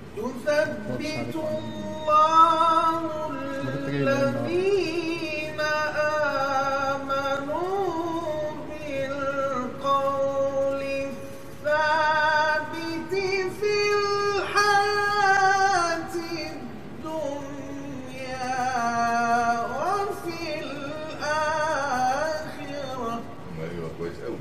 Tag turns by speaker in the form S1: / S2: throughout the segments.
S1: يثبت الله الذين آمنوا بالقول الثابت في الحياة الدنيا وفي الآخرة
S2: ايوه كويس قوي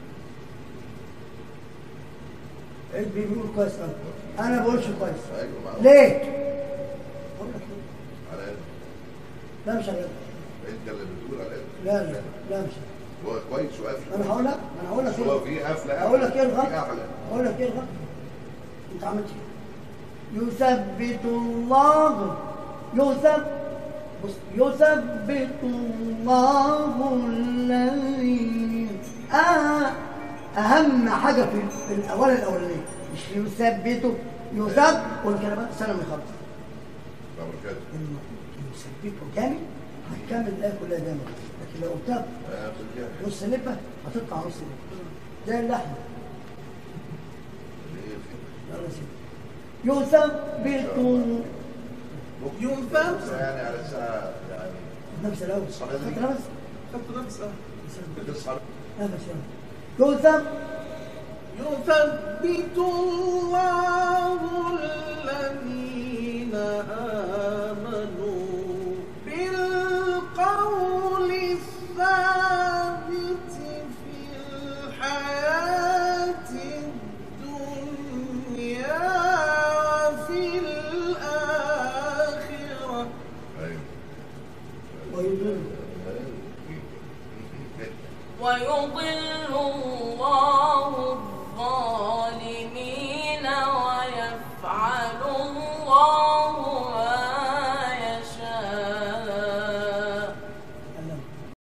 S3: اللي بيقول كويس قوي انا ما بقولش كويس
S2: ايوه معقول.
S3: ليه؟ أقول لك ليه؟
S2: على قد
S3: لا مش هقول
S2: انت اللي بتقول على قد
S3: لا لا لا مش
S2: هو كويس وقافل
S3: انا هقول لك انا هقول لك
S2: هو
S3: ايه
S2: في قفله
S3: هقول لك ايه الغلط
S2: في قفله
S3: هقول لك ايه الغلط انت عملت ايه يثبت الله يثبت بص يثبت الله الذين آه اهم حاجه في في الاول الاولانيه مش يثبته يثبت والكلمات سنه من خمسه
S2: بركاته
S3: لما يثبته كامل هتكمل الايه كلها جامد لكن لو قلتها
S2: آه، ترجع.
S3: نص لبه هتطلع نص لبه زي اللحمه
S2: اللي هي في-
S3: يلا يا سيدي يثبت
S1: ينفذ.
S2: يعني على الساعه يعني
S3: نفس الاول
S2: الصلاة
S3: خدت
S2: دي.
S3: نفس
S1: خدت نفس اه
S2: بتصحى
S3: نفس يلا يثبت
S1: يثبت الله